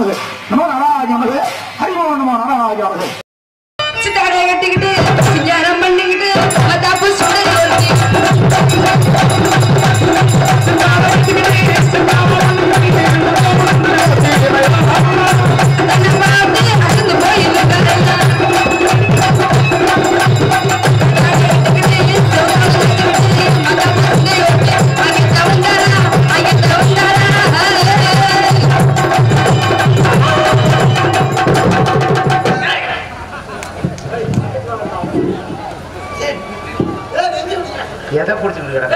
நமது நம நாராஜ நமது ஹரிமோ நம நாராஜ நமது சித்தாடை கட்டிக்கிட்டு சிங்காரம் பண்ணிக்கிட்டு மத்தாப்பு சுடை அசந்து போய் எதை பிடிச்சிட்டு கிடக்க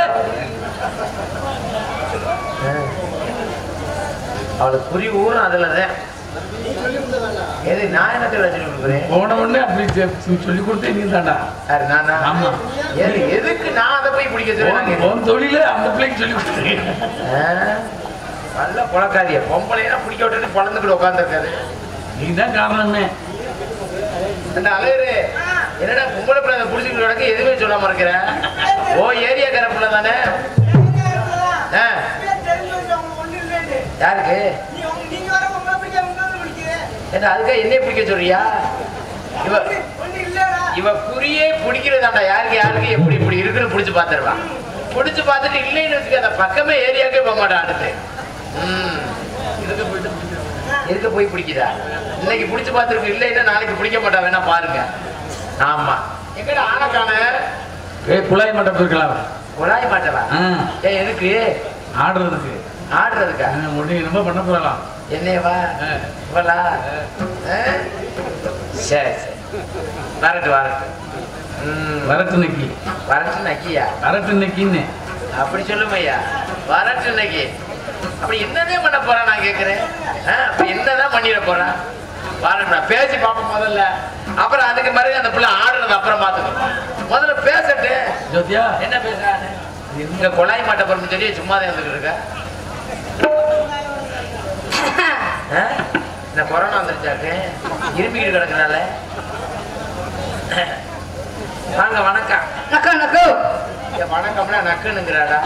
அவளுக்கு குறி ஊரும் அதுல தான் எது நான் என்னத்தை வச்சுட்டு கொடுக்குறேன் போன உடனே அப்படி செ- சொல்லி கொடுத்தே நீ தாண்டா யாரு நானா? ஆமா. எது எதுக்கு நான் அதை போய் பிடிக்க சொல்லுவாங்க உன் தொழில அந்த பிள்ளைக்கு சொல்லி கொடுத்துருக்கேன் நல்ல புழக்காதிய பொம்பளைனா பிடிக்க விட்டுட்டு பழந்துக்கிட்டு உட்காந்துருக்காரு நீ தான் காரணமே அந்த அழகு என்னடா பொம்பளை பிள்ளை அதை பிடிச்சிக்கிட்டு கிடக்க எதுவுமே சொல்லாம இருக்கிற ஓ ஏரியா கரப்புல தானே ஆ, யாருக்கு என்ன அதுக்காக என்னைய பிடிக்க சொல்றியா இவ இவ குறியே பிடிக்கிறதாண்டா யாருக்கு யாருக்கு எப்படி இப்படி இருக்குன்னு பிடிச்சு பார்த்துருவான் பிடிச்சு பார்த்துட்டு இல்லைன்னு வச்சுக்க அந்த பக்கமே ஏரியாவுக்கே போக மாட்டான் அடுத்து ம் இருக்க போய் பிடிக்குதா இன்னைக்கு பிடிச்சு பார்த்துருக்கு இல்லைன்னா நாளைக்கு பிடிக்க மாட்டா வேணா பாருங்க ஆமா எங்கடா ஆனக்கான ஏய் குழாய் மட்டும் போயிருக்கலாம் குழாய் மாட்டவா ஆ, ஏன் எதுக்கு ஆடுறதுக்கு ஆடுறதுக்கா ஆ, உடனே என்னமோ பண்ண போறலாம் என்னையவா இவளா ஆ? சரி சரி வரட்டு வரட்டு ம், வரட்டு நக்கி வரட்டு நக்கியா வரட்டு நக்கின்னு அப்படி சொல்லுமையா வரட்டு இன்னைக்கு அப்படி என்னதான் பண்ண போறான் நான் கேக்குறேன் ஆ, அப்படி என்னதான் பண்ணிட போறான் பாருங்க பேசி பார்ப்போம் முதல்ல அப்புறம் அதுக்கு மறுபடியும் அந்த பிள்ளை ஆடுறது அப்புறம் பார்த்துக்கணும் முதல்ல பேசட்டு ஜோதியா என்ன பேசுறாரு இங்க கொலாய் மாட்ட போறோம்னு சொல்லி சும்மா தான் இருந்துட்டு இருக்க ஆ? இந்த கொரோனா வந்துருச்சாக்கு இருமிக்கிட்டு கிடக்குறால வாங்க வணக்கம் நக்கா நக்கோ ஏன் வணக்கம்னா நக்குனுங்கிறாடா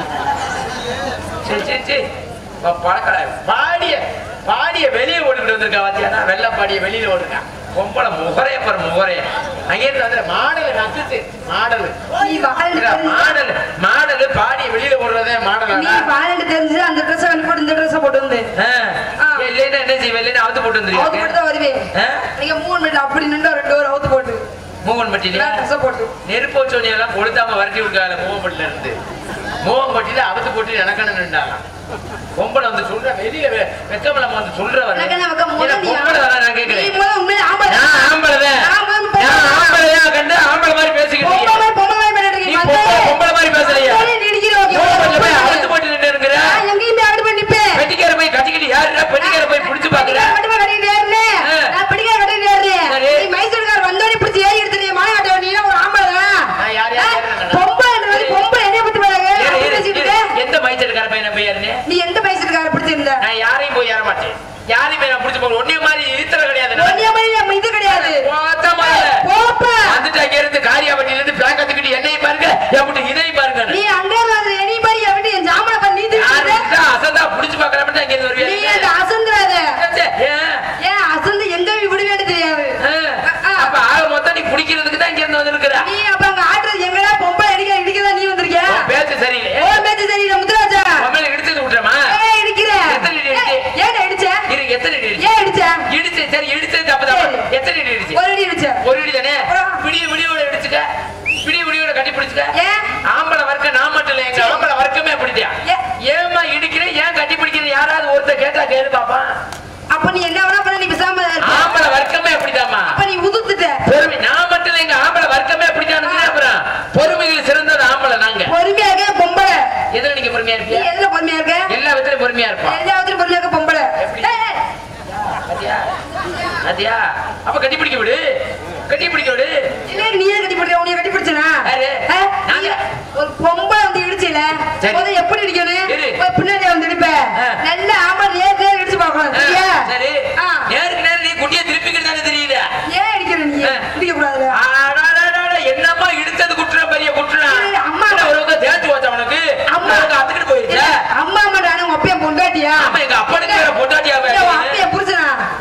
சரி சரி சரி இப்ப பழக்கட பாடிய பாடிய வெளியே ஓடிக்கிட்டு வந்திருக்கா பாத்தியாடா வெள்ளை பாடிய வெளியில ஓடுங்க பொம்பளை முகரைய பாரு முகரைய அங்கேயிருந்து வந்து மாடல் நக்குச்சு மாடல் நீ வாழ்ந்து மாடல் மாடல் பாடிய வெளியில ஓடுறதே நீ மாடலா வாழ்ந்து தெரிஞ்சு அந்த ட்ரெஸ் வந்து போட்டு இந்த ட்ரெஸ் போட்டு வந்து இல்லைன்னா என்ன செய்வேன் இல்லைன்னா அவுத்து போட்டு அவுத்து போட்டு வந்துருக்கேன் தான் வருவேன் ஆ? நீங்க மூணு மினிட் அப்படி நின்று ரெண்டு ஒரு அவுத்து போட்டு மூவன் பட்டியில ட்ரெஸ் போட்டு நெருப்பு வச்சோனி எல்லாம் கொளுத்தாம வரட்டி விட்டாங்க மூவம்பட்டில இருந்து மூவம்பட்டியில அவுத்து போட்டு எனக்கணும் நின்றாங்க பொம்பளை வந்து சொல்ற வெளியில வெ- வெக்கமலமா வந்து சொல்ற வர எனக்கு நமக்கு முதல் நீ பொம்பளை வர நான் நீ கேக்குறேன் முதல்ல உண்மையிலே ஆம்பளை நான் ஆம்பளைதான். நான் முதல்ல பொம்பளை நான் தான். ஆம்பளையா கண்டு ஆம்பளை மாதிரி பேசிக்கிட்டு பொம்பளை இருக்கீங்க. மாதிரி, பொம்பளை மாதிரி பண்ணிட்டு நீ இருக்கீங்க. பொம்பளை வந்து- பொம்பளை மாதிரி பேசுறியா வந்து நீ இடிக்கிற, ஓகே, மூவம்பட்டில போய் ஓகே. அவுத்து போட்டு நின்னுங்கிற நான் எங்கேயுமே அப்படி பண்ணி நிப்பேன். பெட்டிக்கார போய் கட்டிக்கிட்டு யாருடா பெட்டிக்கார போய் பிடிச்சு பாக்குற பிடிக்கார மட்டுமா கட்டிக்கிட்டு ஏறுனே? ஆ. நான் பிடிக்கார கட்டிக்கிட்டு ஏறுறேன். சரி. நீ மைசூர்கார் வந்தோடனே பிடிச்சு ஏறி எடுத்துட்டு மாயாட்ட நீ என்ன ஒரு ஆம்பளை தான். நான் யார் யார் ஆ? ஏறுறேன் பொம்பளைன்றது பொம்பளை என்னைய பத்தி பாருங்க. ஏறு, அப்படி ஏறு, பேசிட்டு ஏறு. இருக்க. எந்த மைச்சல்கார பையனை போய் ஏறுனே நீ எந்த மைசூர்கார பிடிச்சிருந்த நான் யாரையும் போய் ஏற மாட்டேன் யாரையும் போய் நான் பிடிச்சு போக ஒன்னே மாதிரி இத்தனை கிடையாது நான். ஒன்னிய மாதிரி நம்ம இது கிடையாது மொத்த மாதிரி. போப்பா வந்துட்டு அங்க இருந்து காரியாபட்டியில இருந்து பிளாக் கத்துக்கிட்டு என்னையும் பாருங்க எப்படி இதையும் பாருங்க நீ அங்கே வந்து எனி மாதிரி எப்படி என் ஜாமனை பண்ணி நீ யாரு திருப்பிட்டு இருக்கா? அசந்தா புடிச்சு பார்க்கற மட்டும் அங்க இருந்து நீ வருவியா அந்த அசந்துறாத சே, ஏன்? ஏன் அசந்து எங்க விடுவேன்னு தெரியாது ஆ. அப்ப ஆக மொத்தம் நீ பிடிக்கிறதுக்கு தான் இங்க இருந்து வந்திருக்கிற நீ அப்ப அங்க ஆட்டுறது எங்கடா பொம்பளை அடிக்க இடிக்கதான் நீ வந்திருக்கியா உன் பேச்சு சரியில்லை ஓ பேச்சு தெரியல முத்துராஜா உண்மையில இடிச்சது விட்டுறமா ஏய் இடிக்கிற எத்தனை அடி இடிச்சு? ஏன் இடிச்ச இரு எத்தனை அடி இடிச்சு? ஏன் இடிச்ச இடிச்சு சரி இடிச்சது தப்புதான் சரி. எத்தனை அடி இடிச்சு ஒரு அடி இடிச்ச ஒரு அடி தானே ஆ. விடிய விடியோட இடிச்சுக்க விடிய விடியோட கட்டி பிடிச்சுக்க ஏன் ஆம்பளை வர்க்கம் நான் மட்டும் இல்ல எங்க ஆம்பளை வர்க்கமே அப்படிதான் ஏ- ஏமா இடிக்கிறேன் ஏன் கட்டி பிடிக்கிறேன் யாராவது ஒருத்தர் கேட்டா கேளு பாப்பா அப்ப நீ என்ன வேணா பண்ண நீ பேசாம இருப்ப. ஆம்பளை வர்க்கமே அப்படிதாம்மா அப்ப நீ உதுத்துட்ட பொறுமை நான் மட்டும் இல்ல எங்க ஆம்பளை வர்க்கமே அப்படிதான் அப்புறம் பொறுமையில் சிறந்தது ஆம்பளை நாங்க பொறுமையா இருக்க பொம்பளை எதுல நீங்க பொறுமையா நீ இருப்பியா எதுல பொறுமையா இருக்க எல்லா விதத்திலும் பொறுமையா இருப்பா எல்லாத்துலயும் பொறுமையா இருக்க பொம்பளை எப்படி? ஏய், ஏய். பாத்தியா பாத்தியா அப்ப கட்டி பிடிக்க விடு கட்டி பிடிக்க விடு இல்ல நீயே கட்டி பிடிக்க உன்னைய கட்டி பிடிச்சனா யாரு? நாங்க. ஒரு பொம்பளை வந்து இடிச்சல சரி. முதல்ல எப்படி இடிக்கணும் இரு. போய் பின்னாடி வந்து இடிப்ப ஆ. நல்ல ஆம்பளை நேர் நேர் இடிச்சு பார்க்கணும் ஆ, சரியா சரி ஆ. நேருக்கு நேரம் நீ குட்டியை திருப்பிக்கிட்டு தானே தெரியுது ஏன் இடிக்கிற நீ ஆ. இடிக்க கூடாது அடாடாடாடா, என்னம்மா இடிச்சது குற்றம் பெரிய குற்றம் ஏய், அம்மா. என்ன ஒரு பக்கம் தேய்ச்சு வச்ச அவனுக்கு அம்மா. அவனுக்கு அத்துக்கிட்டு போயிருச்சா அம்மா மாட்டான உங்க அப்பைய பொண்டாட்டியா ஆமா எங்க அப்பனுக்கு வேற பொண்டாட்டியா இல்ல, உன் அப்பைய புரிச்சனா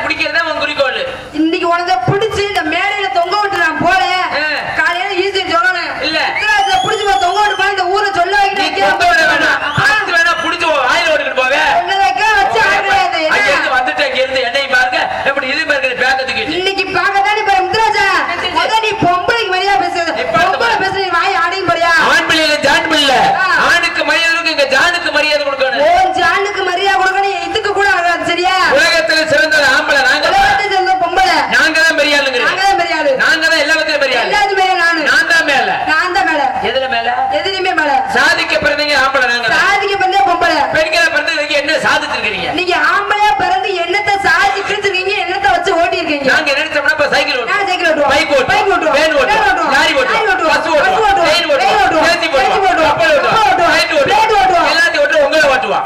பிடிக்கிறதா உன் குறிக்கோள் இன்னைக்கு உனக்கு பிடிச்சு இந்த மேடையில தொங்க விட்டு நான் போறேன் ஆ. காலையில ஈஸி சொல்லணும் இல்ல. உத்தரவாதத்துல பிடிச்சு போ, தொங்க விட்டு போய் இந்த ஊரை சொல்ல நீ கொண்டு வர வேணாம் அடுத்து வேணா பிடிச்சு உன் வாயில ஓடிக்கிட்டு போவே வச்சு ஆடுறது அங்க இருந்து வந்துட்டு அங்க இருந்து என்னையும் பாருங்க எப்படி இது பாருங்க பேக்கத்துக்கு இன்னைக்கு பார்க்கதானே பாரு முத்துராஜா முத நீ பொம்பளைக்கு மரியாதை பேசுறது நீ பார்த்து பொம்பளை பேசுற நீ வாய் ஆடையும் போறியா ஆண் பிள்ளைல ஜான் பிள்ளை ஆ. ஆணுக்கு மரியாதை கொடுக்க இங்க ஜானுக்கு மரியாதை கொடுக்கணும் ஓ ஜானுக்கு மரியாதை கொடுக்கணும் இதுக்கு கூட ஆகாது சரியா உலகத்துல சிறந்தது ஆம்பளை நாங்க உலகத்தை சேர்ந்த பொம்பளை நாங்க தான் பெரிய ஆளுங்கிறேன் நாங்க தான் பெரிய ஆளு நாங்க தான் எல்லாத்துலயும் பெரிய ஆளு எல்லாரும் மேல நானு நான் தான் மேல நான் தான் மேல எதுல மேல எதுலயுமே மேல சாதிக்க பிறந்தீங்க ஆம்பளை நாங்க தான். சாதிக்க பண்ணே பொம்பளை பெண்களை பிறந்ததுக்கு என்ன சாதிச்சிருக்கீங்க நீங்க ஆம்பளையா பிறந்து என்னத்தை சாதிச்சு கிழிச்சிருக்கீங்க என்னத்தை வச்சு ஓட்டி இருக்கீங்க நாங்க நினைச்சோம்னா இப்ப சைக்கிள் நான் ஓட்டுவோம் சைக்கிள் ஓட்டுவோம் பைக் ஓட்டுவோம் பைக் ஓட்டுவோம் வேன் ஓட்டுவோம் லாரி ஓட்டுவோம் பஸ் ஓட்டுவோம் ட்ரெயின் ஓட்டுவோம் ஏசி ஓட்டுவோம் கப்பல் ஓட்டுவோம் ஃப்ளைட் ஓட்டுவோம் எல்லாத்தையும் ஓட்டுவோம் உங்களை ஓட்டுவோம்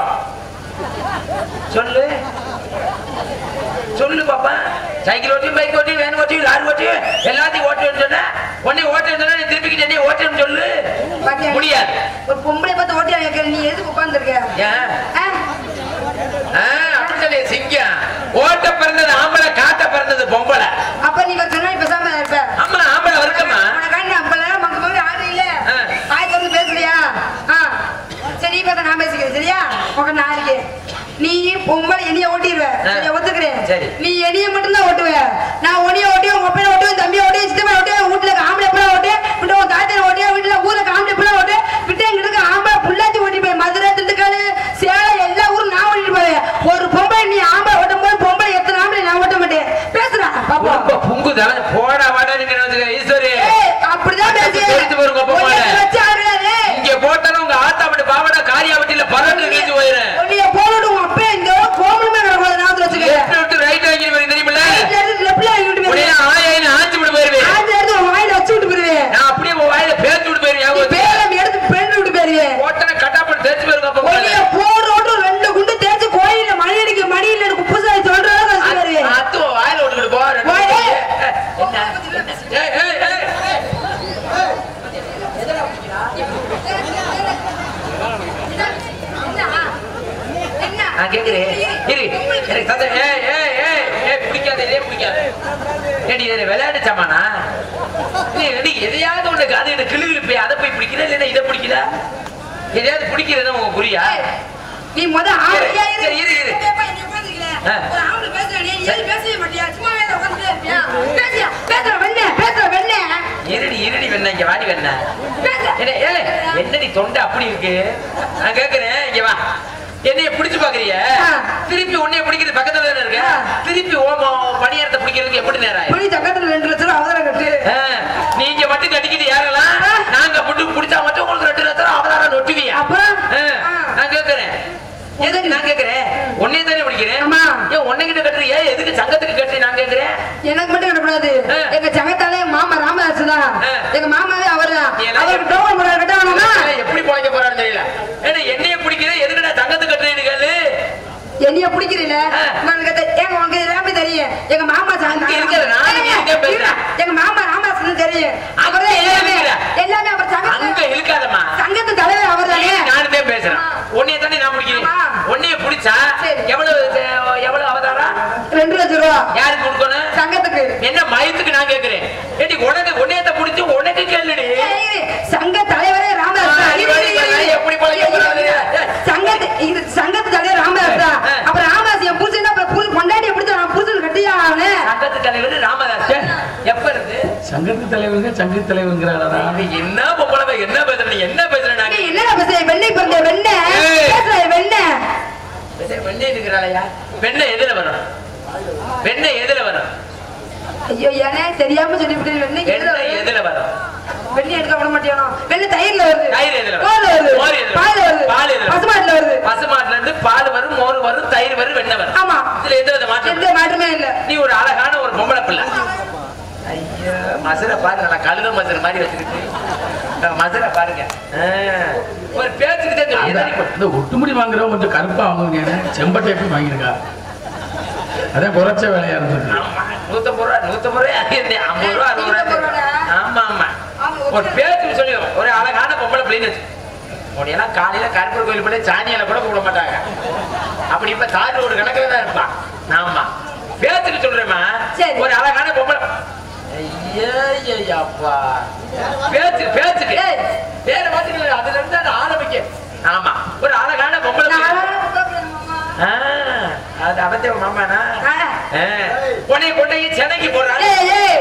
சொல்லு சொல்லு பாப்பா சைக்கிள் ஓட்டி பைக் ஓட்டி வேன் ஓட்டி லாரி ஓட்டி எல்லாத்தையும் ஓட்டுவேன்னு சொன்னா உடனே ஓட்டுன்னு சொன்னா நீ திருப்பி என்னைய ஓட்டுன்னு சொல்லு முடியாது ஒரு பொம்பளை பார்த்து ஓட்டி கேட்கற நீ எதுக்கு உட்கார்ந்துருக்க ஏன் ஆ, அப்படி சொல்லி சிங்கம் ஓட்ட பிறந்தது ஆம்பளை காட்ட பிறந்தது பொம்பளை அப்ப நீ இவ சொன்னா நீ பேசாம இருப்ப ஆமா ஆம்பளை வருக்கம்மா உனக்காண்டி அப்ப நேரம் மங்க மங்க ஆடு இல்ல ஆ. ஆய் திறந்து பேசுறியா ஆ சரி நீ பேச நான் பேசிக்கிறேன் சரியா உங்க நான் இருக்கேன் நீ பொம்பளை என்னைய ஓட்டிடுவ ஆ. சரியா ஒத்துக்கிறேன் சரி. நீ என்னைய மட்டும் தான் ஓட்டுவ நான் உன்னைய ஓட்டுவேன் உங்க அப்பைய ஓட்டுவேன் தம்பியை ஓட்டுவேன் சித்தப்பா ஓட்டுவேன் வீட்டுல இருக்க ஆம்பளை பிள்ளை ஓட்டுவேன் விட்டு உன் தாத்தனை ஓட்டுவேன் வீட்டுல ஊர்ல இருக்க ஆம்பளை பிள்ளை ஓட்டுவேன் விட்டு எங்க இருக்க ஆம்பளை புள்ளாச்சி ஓட்டி போய் மதுரை திண்டுக்கல் சேலம் எல்லா ஊரும் நான் ஓட்டிட்டு போவேன் ஒரு பொம்பளை நீ ஆம்பளை ஓட்டும் போது பொம்பளை எத்தனை ஆம்பளை நான் ஓட்ட மாட்டேன் பேசுறா பாப்பா ரொம்ப புங்குதா போடா வாடா ஈஸ்வரி ஏய், அப்படிதான் பேசி தெரிஞ்சு பாருங்க, அப்ப போல. உன்னை வச்சு ஆடுறாரு. இங்க போட்டாலும் உங்க ஆத்தாப்பட்டி பாவடா காரியாவட்டியில பறந்து கிழிச்சு போயிரு உன்னைய போட்டுட்டு உன் அப்பே இங்க கோமலுமே கிடக்கூடாது, ஞாபகத்துல வச்சுக்க. லெஃப்ட் விட்டு ரைட் வாங்கி போய் தெரியுமில்ல ரைட்ல இருந்து லெஃப்ட்ல வாங்கி விட்டு உடனே போயிருவேன். ஆயாயின்னு ஆஞ்சு விட்டு போயிருவேன் ஆத்துல இருந்து உன் வாயில வச்சு விட்டு போயிருவேன். நான் அப்படியே உன் வாயில பேச்சு விட்டு போயிருவேன் நீ ஞாபகம் வச்சுக்க. பேரம் எடுத்து பெண்டு விட்டு போயிருவேன். போட்டனை கட்டாப்பட்டு தேய்ச்சு போயிருங்க அப்ப உன்னைய போடுறோட்டு ரெண்டு குண்டு தேய்ச்சு கோயில்ல மணி அடிக்க மடியில எனக்கு உப்பு சாய் சொல்ற அளவுக்கு வச்சு போயிருவேன். அத்து உன் வாயில விட்டுக்கிட்டு போ ரெண்டு வாய். என்ன? ஏய், ஏய், ஏய். நான் கேக்குறேன் இரு எனக்கு சந்தே ஏய் ஏய் ஏய் ஏய் பிடிக்காத இதே பிடிக்காத ஏடி இது விளையாட்டு சாமானா நீ எடி எதையாவது ஒண்ணு அது எனக்கு கிளு போய் அதை போய் பிடிக்கிற இல்லைன்னா இதை பிடிக்கிற எதையாவது பிடிக்கிறதுன்னு உங்க புரியா நீ முத ஆம்பளையா இரு. சரி, இரு, இரு. ஏப்பா, நீ உட்கார்ந்துருக்கல. ஆ. ஒரு ஆம்பளை பேசுறா, நீ ஏன் பேசவே மாட்டியா? சும்மாவே தான் உட்கார்ந்துட்டே இருப்பியா? பேசியா? பேசுற வெண்ணே, பேசுற வெண்ணே. இருடி இருடி வேணா இங்க வாடி வேணா பேசுற. என்ன ஏய், என்னடி தொண்டை அப்படி இருக்கு நான் கேக்குறேன் இங்க வா என்னைய பிடிச்சு பாக்குறிய ஆ. திருப்பி உன்னைய பிடிக்கிறது பக்கத்துல தானே இருக்க ஆ. திருப்பி ஓமோ பணியாரத்தை பிடிக்கிறதுக்கு எப்படி நேரம் ஆயிடும்? புளி சக்கரத்துல ரெண்டு லட்சம் ரூபா அவதாரம் கட்டு ஆ, நீங்க மட்டும் கட்டிக்கிட்டு ஏறலாம் ஆ. நாங்க மட்டும் பிடிச்சா மட்டும் உங்களுக்கு ரெண்டு லட்சம் அவதாரம் நொட்டுவியா அப்புறம்? ஆ, ஆ. நான் கேக்குறேன் எதுக்கு நான் கேக்குறேன் உன்னைய தானே பிடிக்கிறேன் ஆமா. ஏன் உன்னை கிட்ட கட்டுறியா எதுக்கு சங்கத்துக்கு கட்டுறீ நான் கேக்குறேன் எனக்கு மட்டும் கிடக்கூடாது ஆ. எங்க சங்கத்தாலே மாமா ராமதாஸ் தான் ஆ. எங்க மாமாவே அவர்தான் நீ எல்லாம் அவருக்கு டோக்கன் போட கட்ட வேணாமா ஏன் எப்படி பிழைக்க போறான்னு தெரியல ஏன்னா என்னைய பிடிக்கிறேன் எதுக்கு நான் சங்கத்துக்கு கட்டுறேன்னு கேளு என்னைய பிடிக்கிறீல ஆ. உனக்கு தெ- ஏங்க உனக்கு எல்லாமே தெரியும் எங்க மாமா சங்க- அங்க இருக்கிற நான் இங்க இருக்கேன் பேசுறேன். எங்க மாமா ராமதாஸ் தெரியும் அங்க அவர்தான் எல்லாமே இருக்கிற. எல்லாமே அவர் அங்க சங்க இருக்காதம்மா சங்கத்து தலைவர் அவர் தானே நானும் தான் பேசுறேன் ஆ. உன்னைய தானே நான் பிடிக்கிறேன் ஆமா. உன்னைய பிடிச்சா சரி. எவ்வளவு அஹ், எவ்வளவு அவதாரம் ரெண்டு லட்சம் ரூபா யாருக்கு கொடுக்கணும் சங்கத்துக்கு என்ன மயத்துக்கு நான் கேக்குறேன் ஏடி உனக்கு உன்னையத்தை பிடிச்சு உனக்கு கேளுடி ஏய், இரு. சங்க தலைவரே ராமதாஸ் தான். இரு, இரு, இரு, இரு. எப்படி பழைக்க போறாரு சங்கத்து இது சங்கத்து தலைவர் ராமதாஸ் தான் ஆ. அப்புறம் ராமதாஸ் என் புருஷன் அப்புறம் புரு பொண்டாட்டி எப்படி நான் புருஷன் கட்டியா அவனு சங்கத்து தலைவர் ராமதாஸ் எப்ப இருந்து சங்கத்து தலைவருங்க சங்கத்து தலைவருங்கிறாரா இது என்ன பொம்பளை என்ன பேசுற நீ என்ன பேசுற நீ நாங்க என்னடா பேசுற வெண்ணெய் பிறந்த வெண்ணெய் ஏய். பேசுற வெண்ணெய் வெண்ணெய் இருக்கிறாளையா வெண்ணெய் எதுல வரும் வெண்ணெய் எதுல வரும் ஐயோ ஏனே தெரியாம சொல்லிவிட்டு வெண்ணெய் எதுல வெண்ணெய் வருது? எதுல வரும் வெண்ணெய் எடுக்க விட மாட்டியானோ வெண்ணெய் தயிர்ல வருது தயிர் எதுல வருது? பால்ல வருது மோர் எதுல பால்ல வருது பால் எதுல வருது? பசுமாட்டுல வருது பசுமாட்டுல இருந்து பால் வரும் மோர் வரும் தயிர் வரும் வெண்ணெய் வரும் ஆமா இதுல எந்த வித மாற்றம் எந்த மாற்றமே இல்ல நீ ஒரு அழகான ஒரு பொம்பளை பிள்ளை ஐயா மதுரை பாருங்க நான் கழுத மதுரை மாதிரி வச்சுக்கிட்டு அஹ் மதுரை பாருங்க ஆஹ், ஒரு பேச்சுக்கிட்டே சொல்லி அந்த எதிரி போடு. இந்த ஒட்டுமுடி வாங்குறவங்க கொஞ்சம் கருப்பா வாங்குவீங்க செம்பட்டை எப்படி வாங்கியிருக்கா அதான் குறைச்ச வேலையா இருந்திருக்கு ஆமா, நூத்தம்பது ரூபா நூத்தம்பது ரூபா அது ஐம்பது ரூபா அறுபது ரூபா நூத்தம்பது ரூபா. ஆமா ஆமா ஆமா, ஒரு பேச்சு சொல்லி ஒரு அழகான பொம்பளை பிள்ளைன்னு வச்சு உடையெல்லாம் காலையில கருப்பூர் கோயில் போய் சாணியில கூட கூப்பிட மாட்டாங்க அப்படி இப்ப தார் ரோடு கணக்குல தான் இருப்பான் ஆமா பேச்சுக்கு சொல்றேம்மா சரி. ஒரு அழகான பொம்பளை ஐயப்பா பேச்சு பேச்சுக்கு ஏய். வேற பாத்துக்கல அதுல இருந்து அது ஆரம்பிக்க ஆமா ஒரு அழகான பொம்பளை நான் பிள்ளை. அழகா கூப்பிடுறேன் மாமா. ஆ, அது அவத்தே மாமானா ஆ. ஆ, உன்னை கொண்டு போய் சென்னைக்கு போறாரு ஏய், ஏய்.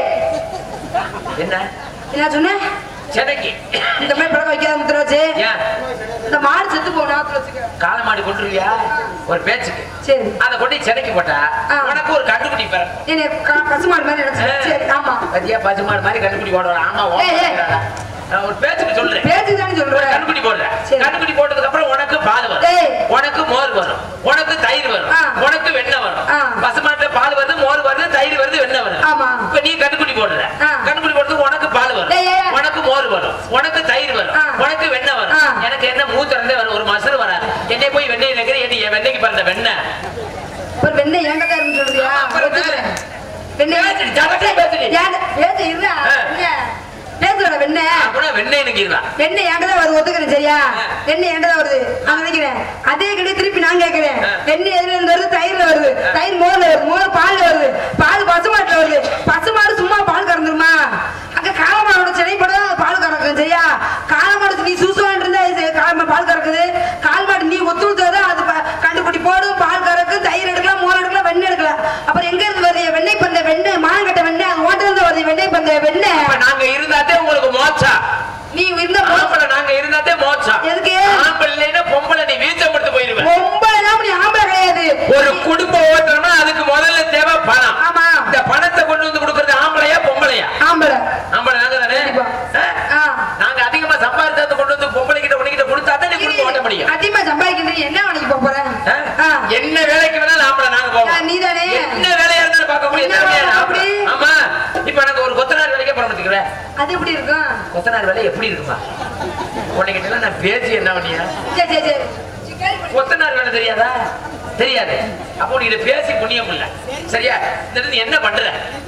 என்ன என்ன சொன்ன சென்னைக்கு இந்த மாதிரி பழக்கம் வைக்காத முத்திர வச்சு ஏன் இந்த மாடு செத்து போகும் நாத்துல வச்சுக்க காலமாடி கொண்டுருவியா ஒரு பேச்சுக்கு சரி அதை கொண்டு போய் சென்னைக்கு போட்டா ஆ. உனக்கு ஒரு கண்டுபிடி பிறக்கும் என்ன க- பசு மாடு மாதிரி நினைச்சு சரி ஆமா பத்தியா பசுமாடு மாதிரி கண்டுபிடி போடுவாங்க ஆமா ஏய், ஏய். ஓடுறாடா. நான் ஒரு பேச்சுக்கு சொல்றேன் பேச்சு தானே ஒரு சொல்றேன் கண்டுபிடி போடுறேன் சரி. கண்டுபிடி போட்டதுக்கு அப்புறம் உனக்கு பால் வரும் ஏய். உனக்கு மோர் வரும் உனக்கு தயிர் வரும் ஆ. உனக்கு வெண்ணெய் வரும் ஆ. பசுமாட்டுல பால் வருது மோர் வருது தயிர் வருது வெண்ணெய் வருது ஆமா. இப்ப நீ கண்டுபிடி போடுற ஆ. கண்டுபிடி போடுறதுக்கு உனக்கு பால் வரும் ஏய், ஏய். உனக்கு மோர் வரும் உனக்கு தயிர் வரும் ஆ. உனக்கு வெண்ணெய் வரும் ஆ. எனக்கு என்ன மூத்திரந்தே வரும் ஒரு மசரு வராது என்னை போய் வெண்ணெய் நினைக்கிற என்ன என் வெண்ணெய்க்கு பிறந்த வெண்ணெய் ஒரு வெண்ணெய் என்கிட்ட தான் இருந்து சொல்றியா அப்புறம் ஒத்துக்கிறேன். வெண்ணெய் பேசுடி, ஜாக்கிரதையா பேசுடி. ஏன் பேச்சு இருடா ஆ. வெண்ணெய் பேசுறோட வெண்ணெய் அப்படின்னா வெண்ணெய் நினைக்கிறா வெண்ணெய் என்கிட்ட தான் வருது ஒத்துக்கிறேன் சரியா வெண்ணெய் என்கிட்ட தான் வருது நான் நினைக்கிறேன் அதே கிட்ட திருப்பி நான் கேட்கிறேன் ஆ. வெண்ணெய் எதுல இருந்து வருது தயிர்ல வருது தயிர் மோர்ல வருது மோர் பால்ல வருது பால் பசுமாட்டுல வருது பசுமாடு சும்மா பால் கறந்துருமா அங்க காலமாடோட சென்னை படம் தான் பால் கறக்கும் சரியா காலமாடு நீ சூசுவான் இருந்தா இது காலமா பால் கறக்குது கால்மாடு நீ ஒத்துழைத்தா அது ப- கண்டுபிடி போடும் பால் கறக்கும் தயிர் எடுக்கலாம் மோர் எடுக்கலாம் வெண்ணெய் எடுக்கலாம் அப்புறம் எங்க இருந்து வருது வெண்ணெய் பந்த வெண்ணெய் மானங்கட்ட வெண்ணெய் அது ஓட்டல இருந்து வருது வெண்ணெய் பந்த வெண்ணெய் அப்ப நாங்க இருந்தாதே உங்களுக்கு மோச்சா நீ இருந்த மோ- ஆம்பளை நாங்க இருந்தாதே மோச்சா எதுக்கு? ஆம்பளை இல்லைன்னா பொம்பளை நீ வீச்சம் படுத்து போயிருவேன் பொம்பளைலாம் நீ ஆம்பளை கிடையாது ஒரு குடும்பம் ஓட்டணும்னா அதுக்கு முதல்ல தேவை பணம் ஆமா. இந்த பணத்தை கொண்டு வந்து கொடுக்கறது ஆம்பளையா பொம்பளையா ஆம்பளை ஆம்பளை நாங்க தானே கண்டிப்பா. ஆ? ஆ. நாங்க அதிகமா சம்பாதிச்சதை கொண்டு வந்து பொம்பளை கிட்ட உனக்கிட்ட கொடுத்தா தான் நீ குடும்பம் ஓட்ட முடியும் அதிகமா சம்பாதிக்கிறது என்ன வேலைக்கு போக போற ஆ? ஆ. என்ன வேலைக்கு வேணாலும் ஆம்பளை நாங்க ஆ, போவோம் நீதானே என்ன வேலையா இருந்தாலும் பார்க்க முடியும் என்ன திறமையான வேலை ஆம்பளை. அப்படி? ஆமா இப்ப எனக்கு ஒரு கொத்தனார் வேலைக்கே போற மாட்டேங்கிறேன் அது எப்படி இருக்கும் கொத்தனார் வேலை எப்படி இருக்குமா உன்னைக்கிட்ட நான் பேச்சு என்ன பண்ணியா சரி சரி சரி சரி, கேள்விப்பட்டேன். கொத்தனார் வேலை தெரியாதா தெரியாது அப்போ உனக்கு பேசி புண்ணியம் இல்ல சரியா இந்த இடத்துல என்ன பண்ற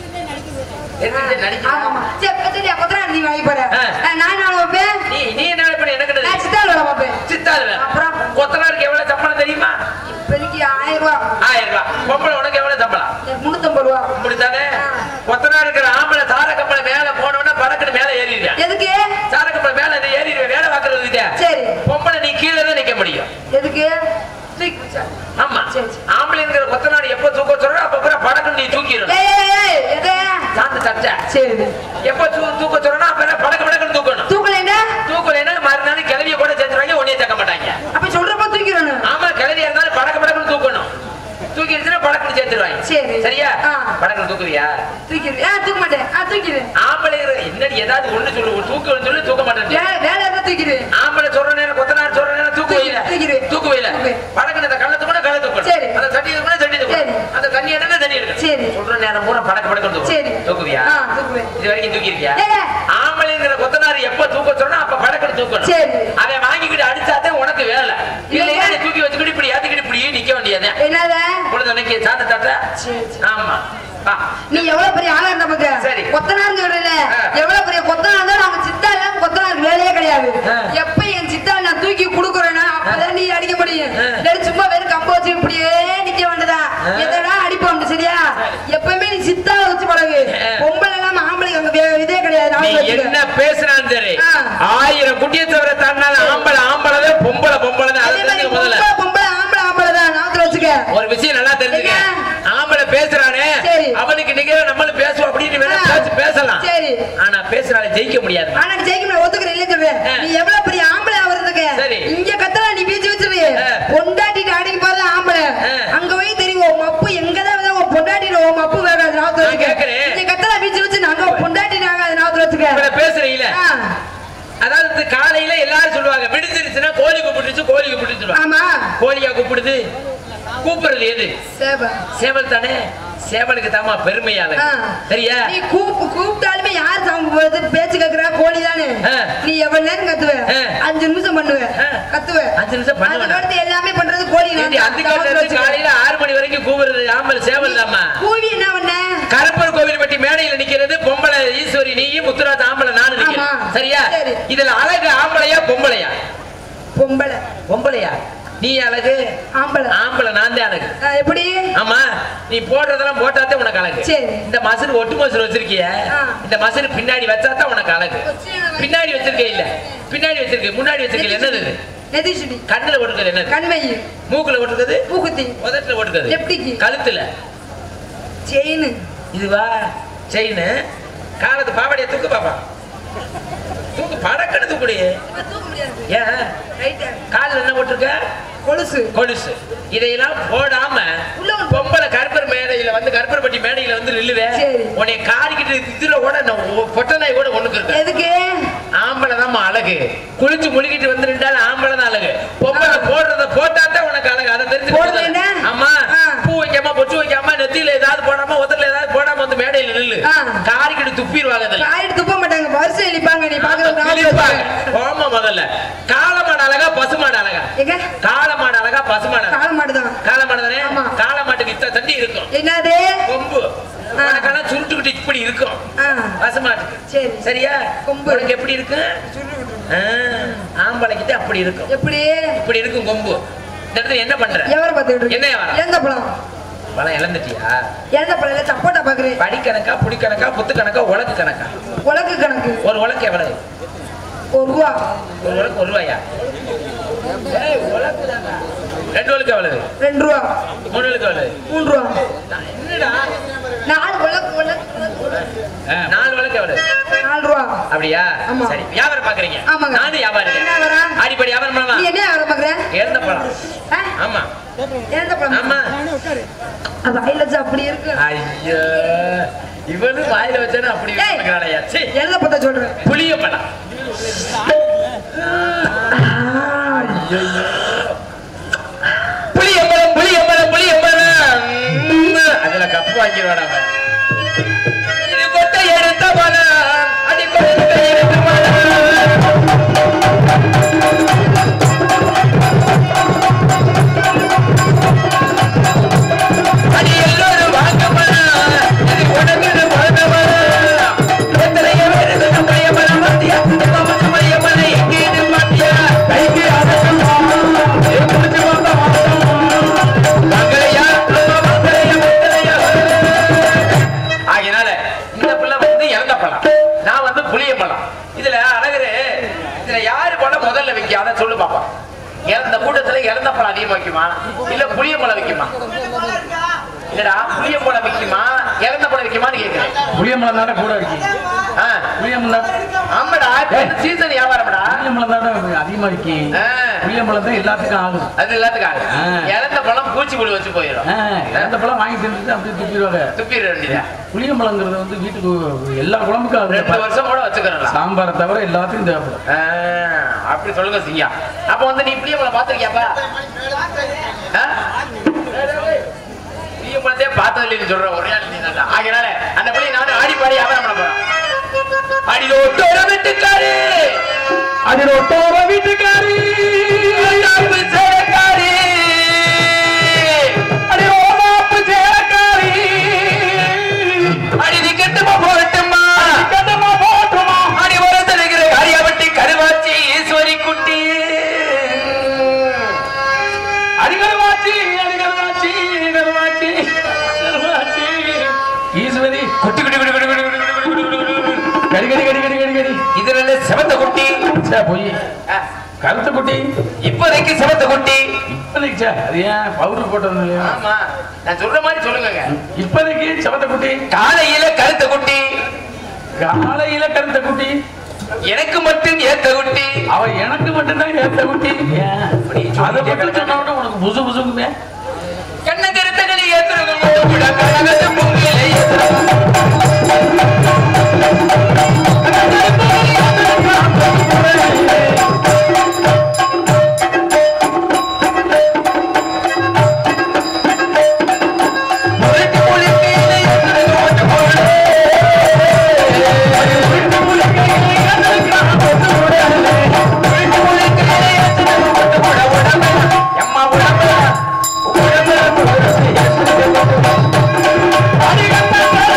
எதுக்கு நடிக்கிற? ஆமா, ஆமா. சரி, சரி, கொத்தனார் நீ வேலைக்கு போற. ஆ. ஆ, நான் நாளை வைப்பேன். நீ நீ என்ன வேலை பண்ண எனக்கு நான் தெரியும். சித்தாள் வேலை பார்ப்பேன். சித்தாள் வேலை. அப்புறம்? கொத்தனாருக்கு எவ்வளவு சம்பளம் தெரியுமா இப்போதைக்கு ஆயிரம் ரூபா. ஆயிரம் ரூபாய் பொம்பளை உனக்கு எவ்வளவு சம்பளம் எனக்கு முன்னூத்தம்பது ரூபா. இப்படித்தானே ஆ. கொத்தனார் இருக்கிற ஆம்பளை சார கப்பலை மேல போனோன்னா பறக்குன்னு மேல ஏறிடுவேன் எதுக்கு சார கப்பலை மேல நீ ஏறிடுவேன் வேலை பார்க்கறது சரி பொம்பளை நீ கீழே தான் நிக்க முடியும் எதுக்கு தூக்கி வச்சா. ஆமா சரி, சரி. ஆம்பளைங்கிற கொத்தனார் எப்ப தூக்க சொல்றோ அப்ப கூட படக்குன்னு நீ தூக்கிடணும் ஏய், ஏய், ஏய், எது? சாந்து தச்ச சரி எப்ப தூ- தூக்க சொல்றோம்னா அப்ப என்ன படக்கு படக்குன்னு தூக்கணும் தூக்கலைன்னா தூக்கலைன்னா மறுநாள் கிளவிய கூட சேர்த்துருவாங்க ஒன்னே சேர்க்க மாட்டாங்க அப்ப சொல்றப்ப தூக்கிடணும் ஆமா கிளவியா இருந்தாலும் படக்கு படக்குன்னு தூக்கணும் தூக்கிடுச்சுன்னா படக்குன்னு சேர்த்துருவாங்க சரி. சரியா ஆ. படக்குன்னு தூக்குவியா தூக்கிடு ஆ தூக்க மாட்டேன் ஆ தூக்கிடு ஆம்பளை என்னடி ஏதாவது ஒண்ணு சொல்லு தூக்கு சொல்லி தூக்க மாட்டேன் வேலை வேலை இருந்தா தூக்கிடு ஆம்பளை சொல்ற நேரம் கொத்தனார் சொல்ற நேரம் தூக்கு வைல தூக்கிடு. தூக்கு வைல தூக்கு. படக்குன்னு அந்த கள்ளத்து கூட கள்ள தூக்கணும் சரி. அந்த தண்ணி கூட தண்ணி சரி. தூக்கணும் அந்த தண்ணி எடுக்க தண்ணி எடுக்கணும் சரி. சொல்ற நேரம் பூரா படக்கு படக்கு சரி தூக்கணும் தூக்குவியா ஆ தூக்குவேன் இது வரைக்கும் தூக்கிருக்கியா ஏய், ஏய். ஆம்பளைங்கிற கொத்தனார் எப்ப தூக்க சொன்னா அப்ப படக்குன்னு தூக்கணும் சரி. அவன் வாங்கிக்கிட்டு அடிச்சாதே உனக்கு வேலை இல்லைன்னா இல்லையா? நீ தூக்கி வச்சுக்கிட்டு இப்படி ஏத்திக்கிட்டு இப்படி நிக்க வேண்டியது என்னத பொழுது அன்னைக்கு சாந்த தாத்தா சரி, சரி. ஆமா வா. நீ எவ்வளவு பெரிய ஆளா இருந்த பக்க சரி. கொத்தனார் சொல்றல ஆ. எவ்வளவு பெரிய கொத்தனார் இருந்தா நாங்க சித்தா இல்லாம கொத்தனாருக்கு வேலையே கிடையாது ஆ. எப்ப என் சித்தா நான் தூக்கி குடுக்குறேன்னா அப்பதான் நீ அடிக்க முடியும் ஆ. இல்லைன்னா சும்மா வெறும் கம்ப வச்சு இப்படியே நிக்க வேண்டியதா ஆ. எதனா அடிப்போம் சரியா எப்பவுமே நீ சித்தா வச்சு பழகு ஆ. பொம்பளை எல்லாம் ஆம்பளைக்கு அங்க வே- இதே கிடையாது நீ ஞாபகம் வச்சுக்க. என்ன பேசுறான்னு சரி ஆ. ஆயிரம் குட்டியை தவிர தன்னால ஆம்பளை ஆம்பளை பொம்பளை பொம்பளை அதை அதே மாதிரி தெரிஞ்சுக்க முதல்ல பொம்பளை பொம்பளை ஆம்பளை ஆம்பளை தான் ஞாபகத்துல வச்சுக்க ஒரு விஷயம் நல்லா தெரிஞ்சுக்க என்ன? ஆம்பளை பேசுறானே சரி. அவனுக்கு நிகர நம்மளும் பேசுவோம் அப்படின்னு வேணா ஆ. பேசி பேசலாம் சரி ஆனா பேசுறால ஜெயிக்க முடியாது ஆனா ஜெயிக்க முடியாது ஒத்துக்கிறேன் இல்ல சொல்றேன் ஆ. நீ எவ்வளவு பெரிய ஆம்பளை அவர்ந்துக்க சரி. இங்க கத்தல நீ பீச்சு வச்சிரு ஆ. பொண்டாட்டிட்டு அடிக்க பாரு ஆம்பளை ஆ. அங்க போய் தெரியும் உன் மப்பு எங்கதான் வந்து உன் பொண்டாட்டிட்டு உன் மப்பு வேகாது நாவத்துல நான் வச்சுக்க கேக்குறேன். இங்க கத்தல பீச்சு வச்சு நாங்க பொண்டாட்டிட்டு ஆகாது நாவத்துல வச்சுக்க இப்ப பேசுறீங்கள ஆ. அதாவது காலையில எல்லாரும் சொல்லுவாங்க விடுஞ்சிருச்சுன்னா கோழி கூப்பிட்டுச்சு கோழி கூப்பிட்டு சொல்லுவாங்க ஆமா கோழியா கூப்பிடுது கூப்பிடுறது எது சேப சேவல் தானே சேவலுக்கு தாமா பெருமையால ஆ. சரியா நீ கூப்பு கூப்பிட்டாலுமே யார் சவுண்ட் போடுறது பேச்சு கேக்குறா கோழி தானே ஆ. நீ எவ்வளவு நேரம் கத்துவ ஆ. அஞ்சு நிமிஷம் பண்ணுவ ஆ. கத்துவ அஞ்சு நிமிஷம் பண்ணுவேனா? அதுக்கடுத்து எல்லாமே பண்றது கோழி தான். ஏண்டி, அந்த காலத்துல நாவத்துல இருந்து வச்சுக்க. காலையில ஆறு மணி வரைக்கும் கூப்பிடுறது ஆம்பல் சேவல் தாமா கூவி என்ன பண்ண கருப்பர் கோவில் பட்டி மேடையில நிக்கிறது பொம்பளை ஈஸ்வரி நீயும் முத்துராஜ் ஆம்பளை நானும் நிக்கிறேன் ஆமா. சரியா சரி. இதுல அழகு ஆம்பளையா பொம்பளையா பொம்பளை பொம்பளையா நீ அழகு ஆம்பளை ஆம்பளை நான் தான் அழகு ஆ, எப்படி ஆமா நீ போடுறதெல்லாம் போட்டாதான் உனக்கு அழகு சரி. இந்த மசுறு ஒட்டு மசுறு வச்சிருக்கிய ஆ. இந்த மசுறு பின்னாடி வச்சாதான் உனக்கு அழகு பின்னாடி வச்சிருக்க இல்ல பின்னாடி வச்சிருக்க முன்னாடி வச்சிருக்க என்னது இது? நெதிச்சுடி கண்ணுல ஒட்டுக்கிறது என்னது கண்மை மூக்குல ஒட்டுக்கிறது மூக்குத்தி உதட்டுல ஒட்டுக்கிறது எப்படிக்கு? கழுத்துல செயின் இதுவா செயின் காலத்து பாவாடைய தூக்கு பாப்பா தூக்கு படக்கணு தூக்குடி தூக்க முடியாது ஏன் ரைட்டா காலில் என்ன போட்டிருக்க கொலுசு கொலுசு இதையெல்லாம் போடாம உள்ள வந்து- பொம்பளை கருப்பர் மேடையில வந்து கருப்பர்பட்டி மேடையில வந்து நில்லுவேன் சரி. உன்னை காரிக்கிட்டு இதுல கூட நான் ஒ- பொட்ட நாய் கூட ஒண்ணுக்கு இருக்கேன் எதுக்கு ஆம்பளை தான் அழகு குளிச்சு முழுகிட்டு வந்து நின்றாலும் ஆம்பளை தான் அழகு பொம்பளை போடுறத போட்டா தான் உனக்கு அழகு அதை போடுறது என்ன? தெரிஞ்சு ஆமா ஆ. பூ வைக்காம பொச்சு வைக்காம நெத்தியில ஏதாவது போடாம உதட்டுல ஏதாவது போடாம வந்து மேடையில நில்லு ஆ. காரிக்கிட்டு துப்பிடுவாங்க அதுல காயிட்டு துப்ப மாட்டாங்க வரிசை இழிப்பாங்க நீ பாக்குறது கிழிப்பாங்க. ஆமா முதல்ல காளமாடு அழகா பசுமாடு அழகா எங்க காளமாடு அழகா பசுமாடு அழகா கால மாடுதான் காளமாடு தானே ஆமா. காளமாட்டுக்கு இத்த தண்டி இருக்கும் என்னது கொம்பு ஆ. உனக்கெல்லாம் சுருட்டுக்கிட்டு இப்படி இருக்கும் ஆ, பசுமாட்டுக்கு சரி சரியா கொம்பு. உனக்கு எப்படி இருக்கு ஆ, ஆம்பளைக்கிட்ட அப்படி இருக்கும் எப்படி இப்படி இருக்கும் கொம்பு இந்த இடத்துல என்ன பண்ற எவரை பார்த்துட்டு என்ன வியாபாரம்? எந்த பழம் பழம் இழந்துட்டியா எந்த பழம் இல்ல சப்போட்டா பாக்குறேன் படிக்கணக்கா புடிக்கணக்கா புத்து கணக்கா உலக்கு கணக்கா உலக்கு கணக்கு ஒரு உலக்கு எவ்வளவு ஒரு ரூபா ஒரு உலக்கு ஒரு ரூபாயா ஏய், உலக்கு தான்டா. ரெண்டு உலக்கு எவ்வளவு ரெண்டு ரூபா மூணு உலக்கு எவ்வளவு மூணு ரூபா நான் என்னடா நாலு உலக்கு உலக்கு உலக்கு, உலக்கு. ஆ, நாலு உலக்கு எவ்வளவு நாலு ரூபா அப்படியா ஆமா. சரி வியாபாரம் பாக்குறீங்க ஆமாங்க. நானும் வியாபாரம் என்ன வியாபாரம்? அடிப்படை வியாபாரம் நீ பண்ணலாம் என்ன வியாபாரம் பாக்குற இழந்த பழம் ஆ? ஆமா எந்த பழம் ஆமா அது வாயில வச்சா அப்படி இருக்கு ஐயோ இவனு வாயில வச்சானு அப்படி ஏய். வைக்கிறானையா சீ எழுத பார்த்தா சொல்றேன் புளிய பழம் புளியம்பழம் புளியம்பழம் புளியம்பழம் உம், அதுல கப்பு வாங்கிடுவாடா அவன். இது கொட்டை எடுத்த பழம் அடி கொட்டை எடுத்த பழம் அடி எல்லோரும் வாங்க பழம் இது உனக்கு வாழ்ந்த பழம் எத்தனையோ பேருக்கு நம்மைய பழம் பாத்தியா நம்ம நம்மைய பழம் எங்கேன்னு பாத்தியா கைக்கு அரசம் குடிச்சு பார்த்தா மங்களையா அம்மா மங்களையா மங்களையா ஆகையினால இந்த பிள்ளை வந்து இறந்த பழம் நான் வந்து புளிய பழம் இதுல அழகரு இதுல யாரு பழம் முதல்ல வைக்க அதை சொல்லு பாப்பா இறந்த கூட்டத்துல இறந்த பழம் அதிகமா வைக்குமா இல்ல புளிய பழம் வைக்குமா இல்லடா புளிய பழம் வைக்குமா இறந்த பழம் வைக்குமான்னு கேக்குறேன் புளியம்பழம் தானே கூட இருக்கீங்க ஆ, புளியம்பழம் ஆமாடா சீசன் வியாபாரம்டா புளியம்பழம் தானே அதிகமா இருக்கீங்க ஆ, புளியம்பழம் தான் எல்லாத்துக்கும் ஆகும் அது எல்லாத்துக்கும் ஆகுது. ஆ. இறந்த பழம் பூச்சி புழு வச்சு போயிடும் ஆ, அந்த பழம் வாங்கி தின்னுட்டு அப்படியே துப்பிடுவாங்க துப்பிட வேண்டியதா புளியம்பழங்கிறது வந்து வீட்டுக்கு எல்லா குழம்புக்கும் ரெண்டு ஆகுது வருஷம் கூட வச்சுக்கிறோம் சாம்பாரை தவிர எல்லாத்துக்கும் தேவைப்படும் ஆ, அப்படி சொல்லுங்க சிங்கா அப்ப வந்து நீ புளிய பழம் பாத்திருக்கியாப்பா புளிய பழத்தையே பார்த்தது இல்லைன்னு சொல்ற ஒரே ஆள் நீ தான்டா. ஆகையினால அந்த புளிய நானும் ஆடி பாடி வியாபாரம் பண்ண போறேன் அடி ஒட்டோர வீட்டுக்காரு அது ரொட்டோர வீட்டுக்காரி அடி சேரக்காரி அடி ஓமாப்பு சேரக்காரி அடி நீ கெட்டுமா போகட்டுமா கதமா போட்டுமா அடி வரத்திருக்கிற காரியாவட்டி கருவாச்சி ஈஸ்வரி குட்டி அடிகருவாச்சி அடிகருவாச்சி கருவாச்சி கருவாச்சி ஈஸ்வரி குட்டி குட்டி குட்டி குட்டி குட்டி குட்டி குட்டி குட்டி குட்டி குட்டி குட்டி. கடி கடி கடி கடி கடி கடி இதுல சிவந்த குட்டி சே போய் ஆ, கருத்த குட்டி இப்போதைக்கு சிவந்த குட்டி இப்போதைக்கு சே அது ஏன் பவுடர் போட்டது இல்லையா ஆமா நான் சொல்ற மாதிரி சொல்லுங்க இப்போதைக்கு செவத்த குட்டி காலையில கருத்த குட்டி காலையில கருத்த குட்டி எனக்கு மட்டும் ஏத்த குட்டி அவ எனக்கு மட்டும்தான் ஏத்த குட்டி ஏன் அதை மட்டும் சொன்ன உடனே உனக்கு புசு புசுக்குமே கண்ண கருத்தகளை ஏத்துறது கூட கழகத்து பொங்கலை எம்மா உடம்பு உடம்பு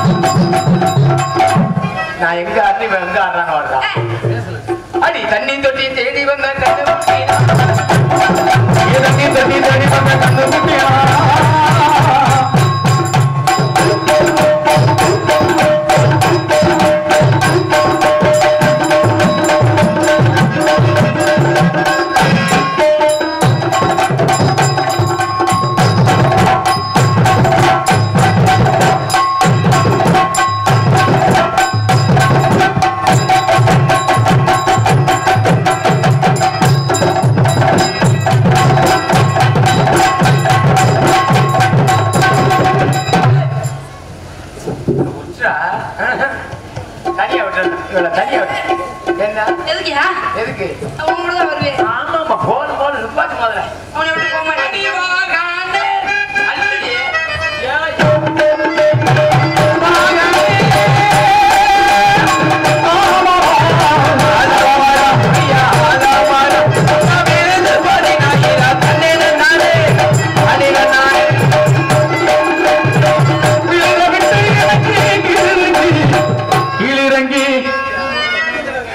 நான் எங்க ஆடுறேன் இவன் எங்க ஆடுறான்னு வருதா அடி தண்ணி தொட்டி தேடி வந்த கண்ணு குட்டினா. ஏ தண்ணி தொட்டி தேடி வந்த கண்ணு குட்டினா. உட்றா. தனியா விட்டுரு இவளை தனியா விட்டு என்ன எதுக்குயா எதுக்கு அவன் கூட தான் வருவேன் ஆமாமா போன போன நிப்பாட்டு முதல்ல அவனை விட்டு போக மாட்டேன் கீழிறங்கி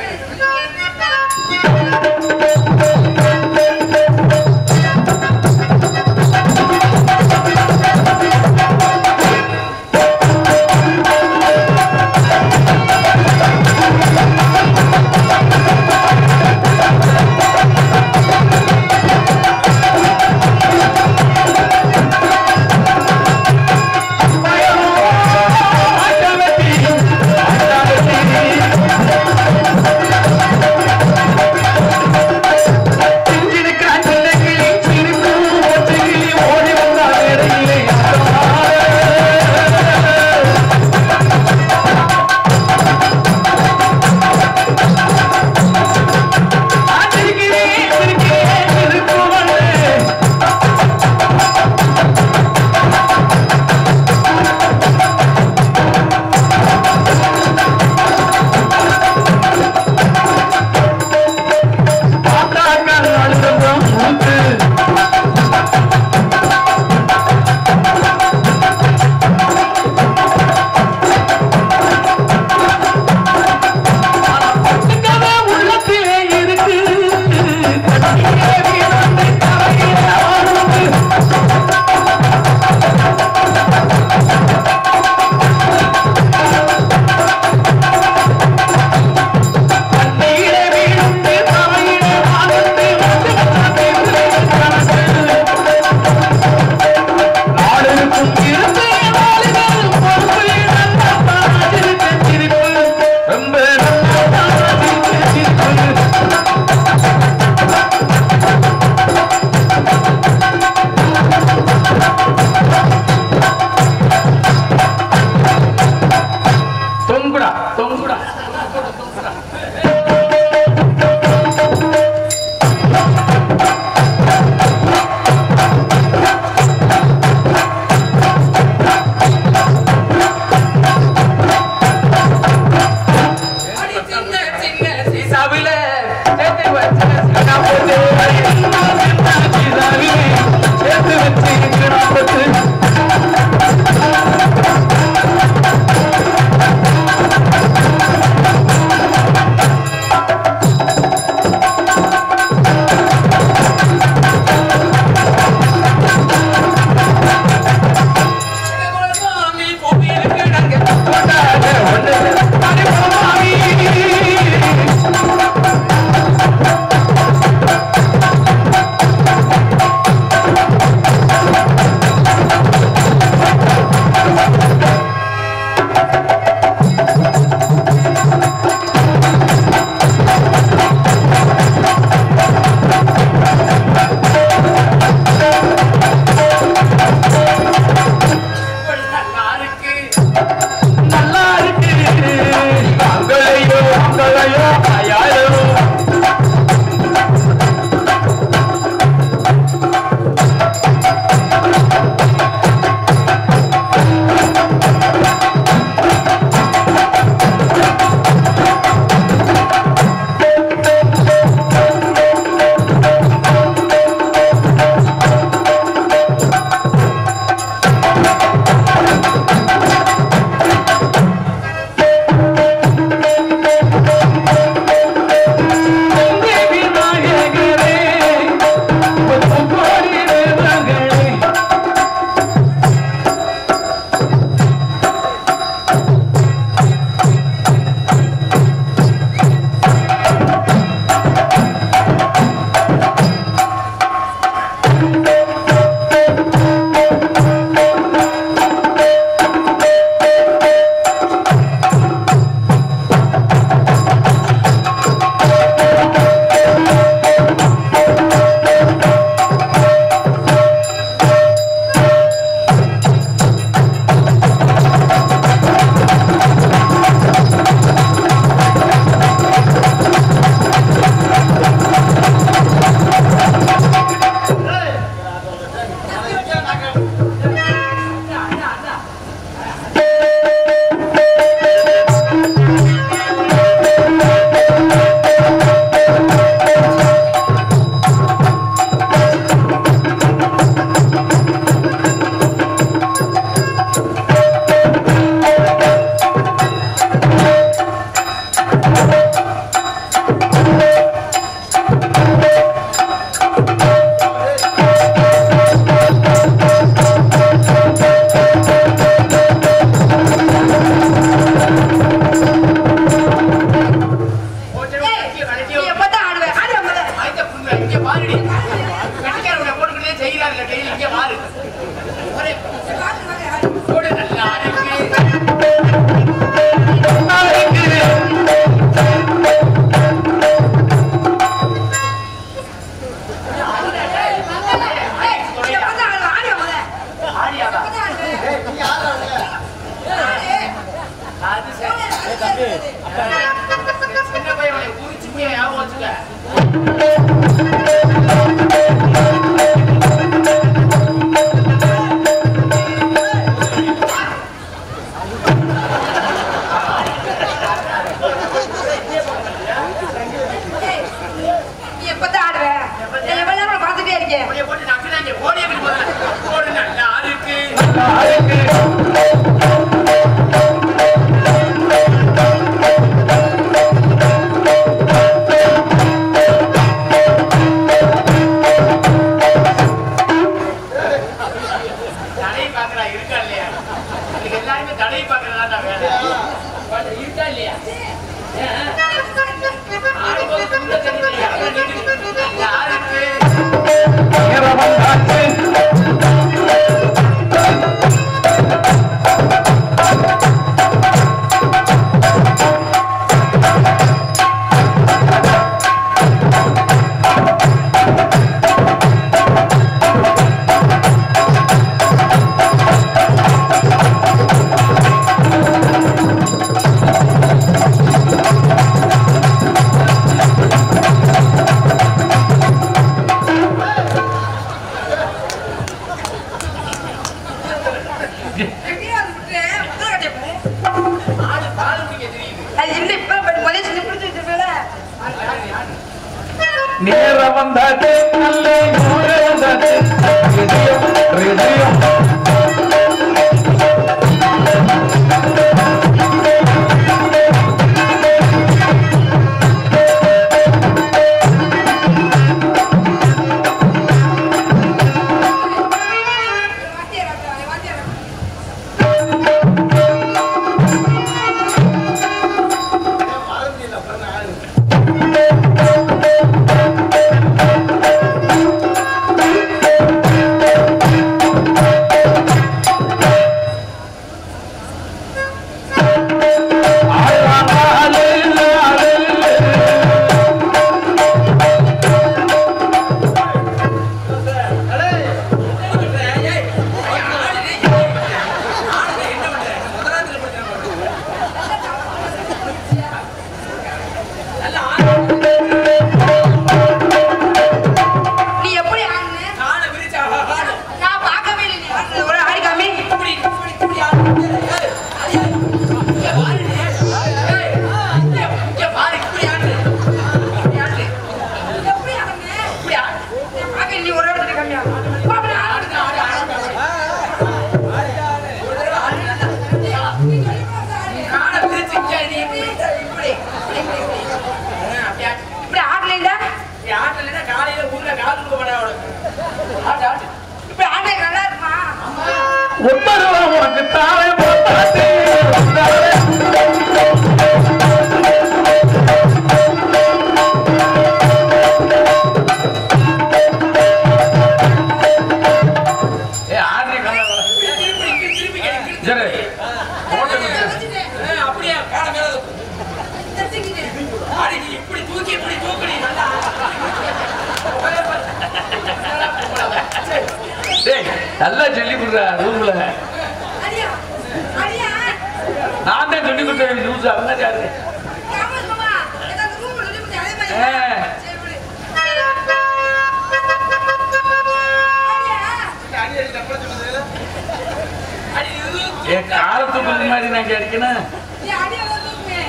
ஆ அது சரி. சின்ன பையன் உன்னை ஊறி சிம்மியா ஞாபகம் வச்சுக்க. எப்பதான் ஆடுவ நான் எவ்வளவு நேரம் பார்த்துட்டே இருக்கேன் கோழியை போட்டு நக்குனாங்க. கோழியை இப்படி முதல்ல போடு, நல்லா இருக்கு. தடையை பார்க்கறா, இருக்கா இல்லையா? இன்னைக்கு எல்லாருமே தடையை பார்க்கறதுதான்டா வேலை. பாரு, இருக்கா இல்லையா? ஏன்? ஆடும்போது துண்ட தெரியலையா? அப்புறம் நின்னு, யாருக்கு? ஆடு பால் குடிக்க தெரியுது. அது இல்லை இப்ப முதல்ல சின்ன பிடிச்சிட்டு போயிட நேர வந்தாச்சு நல்ல நூற வந்தாச்சு ஹிருதயம் ஹிருதயம் நீ எப்படி ஆடுன ஆடை விரிச்சு ஆ- ஆடு. நான் பார்க்கவே இல்லை நீ ஆடுனது. ஒரு ஆடி காமி இப்படி, இப்படி, இப்படி ஆடு. ஏய், ஐயா, இங்க பாரு நீ. ஏய், இங்க, இங்க பாரு, இப்படி ஆடு. இப்படி ஆடு. எப்படி ஆடுன இப்படி ஆடு. நான் பார்க்க நீ ஒரு இடத்துல கம்மியா பாப்பா ஆடுன ஆடு, ஆடு, ஆடு. ஆடை விரிச்சு இங்க நீ இப்படி, இப்படி, இப்படி, இப்படி. ஆ, அப்படி ஆடு. இப்படி ஆடலைல நீ ஆடலைன்னா காலையில ஊர்ல கால் கொடுக்க மாட்டேன் அவனுக்கு. ஆடு, ஆடு. இப்படி ஆடலை நல்லா இருக்குமா உத்தரவா உனக்கு தாவே போட்டாச்சு ஏ ஆடி கண்ணா திருப்பி, திருப்பி, திருப்பி கேளு, திருப்பி. சரி ஆ, அப்படியே காலை மேல தூக்கு. ஆடி, நீ இப்படி தூக்கி இப்படி தூக்குடி நல்லா டேய் நல்லா சொல்லி கொடுறா ரூம்ல அடியா அடியா நான் தான் சொல்லி கொடுத்தேன் நியூஸ் அவங்க யாரு காமஸ் மாமா ஏதாவது ரூம்ல சொல்லி கொடுத்து அதே மாதிரி ஆ. சரி விடு அடியா அடி அடி தப்பா சொல்லுது அடி இது ஏ காலத்துக்கு முன்னாடி நான் கேட்கணும் நீ அடியா தூக்குமே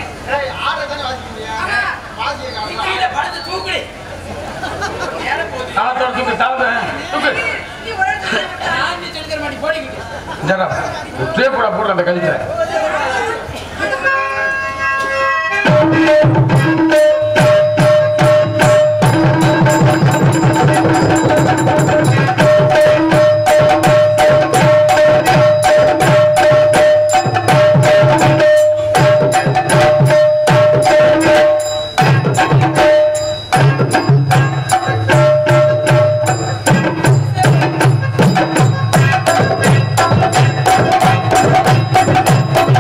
நீ கீழே படுத்து தூக்குடி ஏற போகுது தாத்தோட தூக்கு தாத்த தூக்கு நீ ஒரு இடத்துல நான் நீ சொல்லி தர மாட்டி போடிக்கிட்டு ஜரா ஒற்றே போட போடுற அந்த கழிச்ச ஆ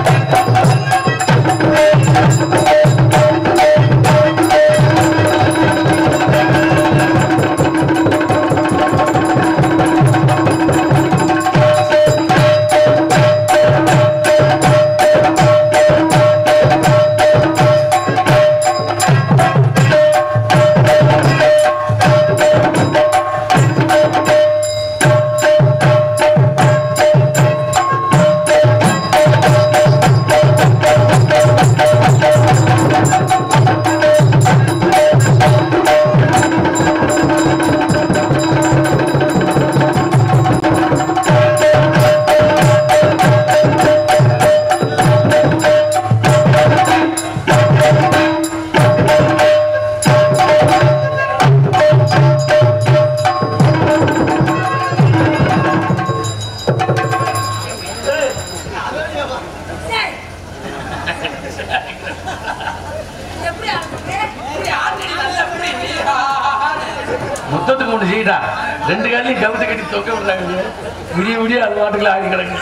மொத்தத்துக்கு ஒண்ணு செய்யடா ரெண்டு காலையும் கவுத்து கட்டி தொக்க விடுறாங்க விடிய விடிய அது பாட்டுக்குள்ள ஆகி கிடக்கு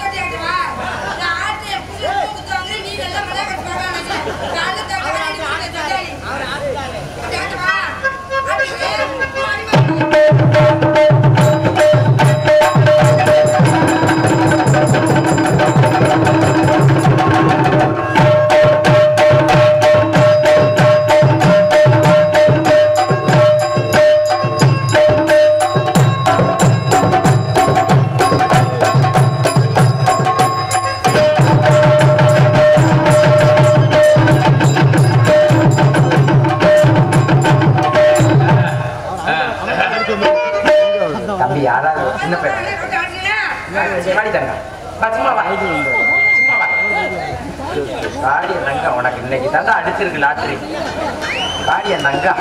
தம்பி யாராவது ஒரு சின்ன பையன் வாடி தங்க வா, சும்மா வா சும்மா வா காடிய நங்கா உனக்கு இன்னைக்கு தாண்டா அடிச்சிருக்கு லாட்டரி காடிய நங்கா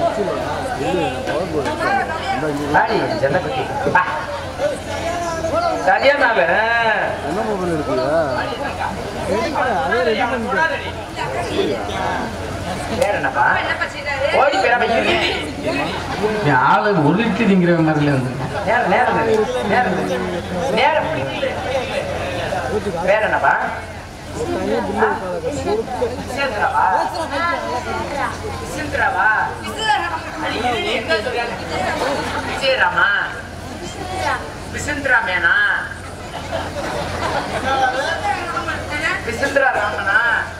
காடி ஜெல்லக்குட்டி வா சரியா நாள் என்ன மொபைல் இருக்குல்ல அதே ரெடி பண்ணிட்டேன் வேற என்னப்பா ஓடி போயிடாம இரு. நீ ஆளு ஒரு லிட்டர் திங்கிற மாதிரில வந்து நேரம் நேரம் நில்லு. நேரம் நில்லு. நேரம் நில்லு. வேற என்னப்பா சேர்ந்துடாவா சேர்ந்துடாவா அடி, இது என்ன சொல்றாங்க? விஜயராமா விசிந்திராமேனா விசிந்திரா ராமனா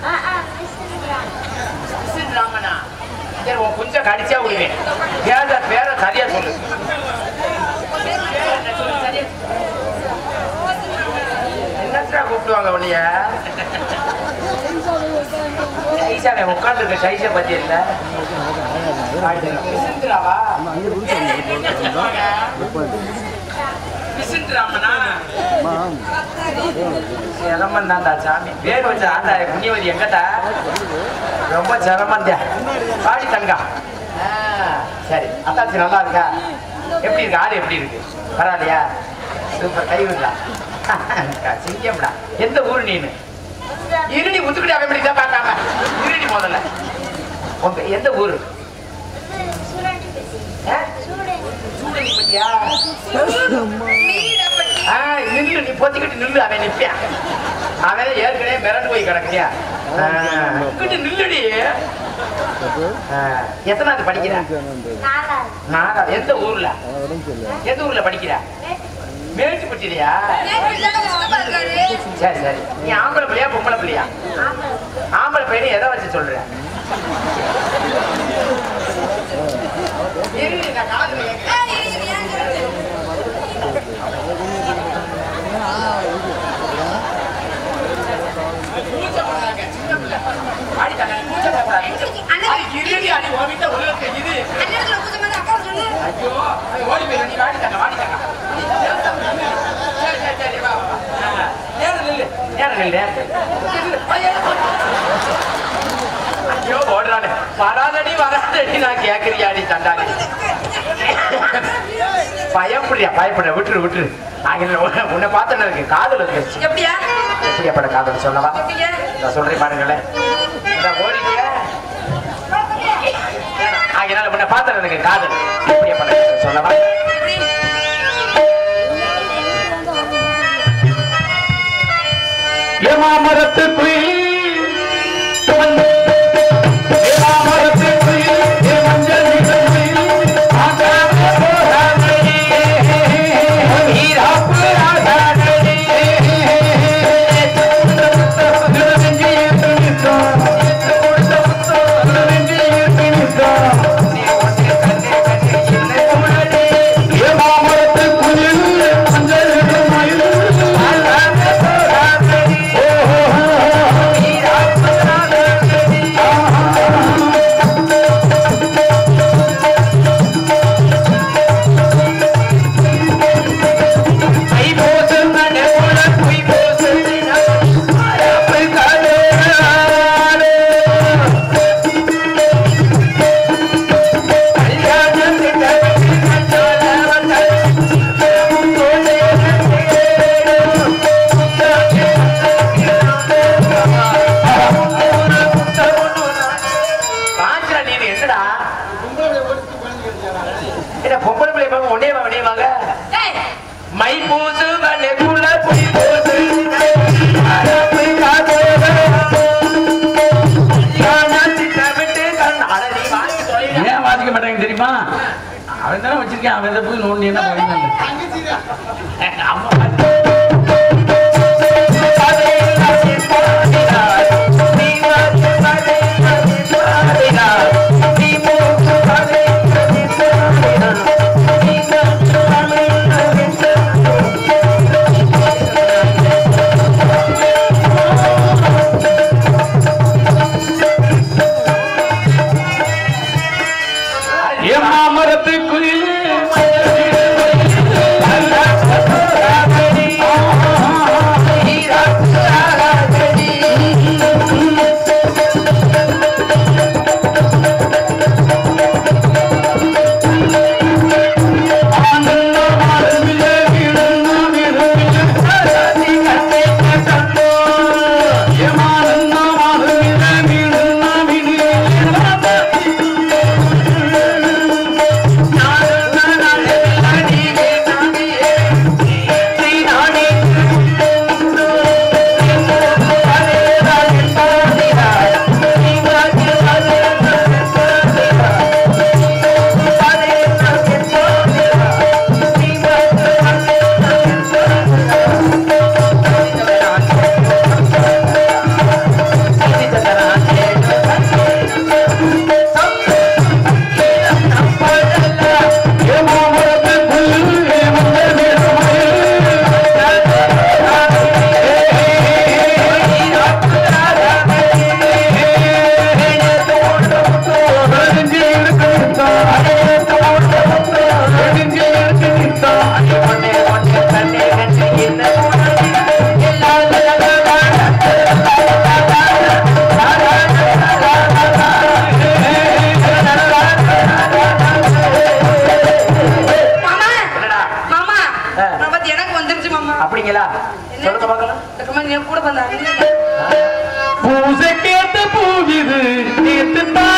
விசிந்திராமனா சரி உன் கொஞ்சம் கடிச்சா விடுவேன் பேர பேர சரியா சொல்லு என்னத்தா கூப்பிடுவாங்க உன்னைய சைசாவே உட்காந்துருக்க சைசை பத்தி இல்ல விசிந்திராவா அங்கே கொடுத்தாங்க விசிந்திராமனா மேம் சிரமம் தான்டா சாமி பேர் வச்ச ஆண்டா புண்ணியவதி எங்கடா ரொம்ப சிரமம் தான் பாடி தங்கா ஆ, சரி அத்தாச்சி நல்லா இருக்கா எப்படி இருக்கு ஆடு எப்படி இருக்கு பரவாயில்லையா சூப்பர் கை விடா சிங்கம்டா எந்த ஊர் நீனு இருடி முத்துக்கிட்டு அவன் இப்படி தான் பார்க்காம இருடி முதல்ல உங்க எந்த ஊரு ஆ? சூடனி பத்தியா ஆ, நில்லு நீ பொத்திக்கிட்டு நில்லு அவன் நிற்பான் அவன் ஏற்கனவே மிரண்டு போய் கிடக்குறியா ஆ, இங்கிட்டு நில்லுடி ஆ, எத்தனாவது படிக்கிற நாலா எந்த ஊர்ல உடம்பு சரியில்லை எந்த ஊர்ல படிக்கிற மேட்டுப்பட்டிலையா சரி சரி நீ ஆம்பளை பிள்ளையா பொம்பளை பிள்ளையா ஆம்பளை பையனை எதை வச்சு சொல்ற இரு, நான் காதுல கேட்கிறேன். அடி தங்க, கூச்சம் போடாத. அடி, இருடி, அடி, உன் வீட்டுல உலகத்துல இரு. ஐயோ, அது ஓடி போயிரு, நீ வாடி தங்க, வாடி தங்க. சரி, சரி, சரி, வா, வா, வா. ஆ, நேரம் நில்லு, நேரம் நில்லு, நேரம் நில்லு. ஐயோ. ஐயோ, ஓடுறானே. வராதடி, வராதடி, நான் கேக்குறியாடி, தண்டாடி. பயப்படுறியா பயப்படுற விட்டுரு விட்டுரு ஆகிய உன்னை பார்த்தேன்னு இருக்கு காதல் இருக்கு எப்படியா எப்படியாப்பட்ட காதல் சொல்லவா எப்படியா நான் சொல்றேன் பாருங்களேன் இந்த ஓடிக்க ஆகினால உன்னை பார்த்தேன் எனக்கு காதல் எப்படியாப்பட்ட காதல் சொல்லவா எப்படி ஏமாமரத்து குயில் ஏமாமரத்து குயில் ஏ மஞ்சள் நிற குயில் ஆகாத போராடே ஈராப்பு ஆகாதே ஏமாமரத்து குயில் மஞ்சள் நிற மயில் ஆகாத போராடே மை பூசு வலை குல புடி பூசு அரப்பு காதோட யானாத்தி தவிட்டு கண் அடடி வாங்கி தொலைங்க ஏன் வாசிக்க மாட்டாங்க தெரியுமா அவன் தானே வச்சிருக்கேன் அவன் எதை போய் நோண்டி என்ன போயிருந்தாங்க அம்மா பாத்து. கதை கதை பாடினார். நீ வந்து கதை கதை பாடினார். நீ மூச்சு கதை கதை பாடினார். நீ வந்து கதை கதை ஏமா மரத்துக்குள் மாமா என்னடா? மாமா ஆ. நான் பத்தி எனக்கு வந்துருச்சு மாமா அப்படிங்களா சொல்லுங்க பார்க்கலாம் இந்த கம்மா நீ கூட வந்தாங்க பூசை கேட்ட பூவிது நேத்து தான்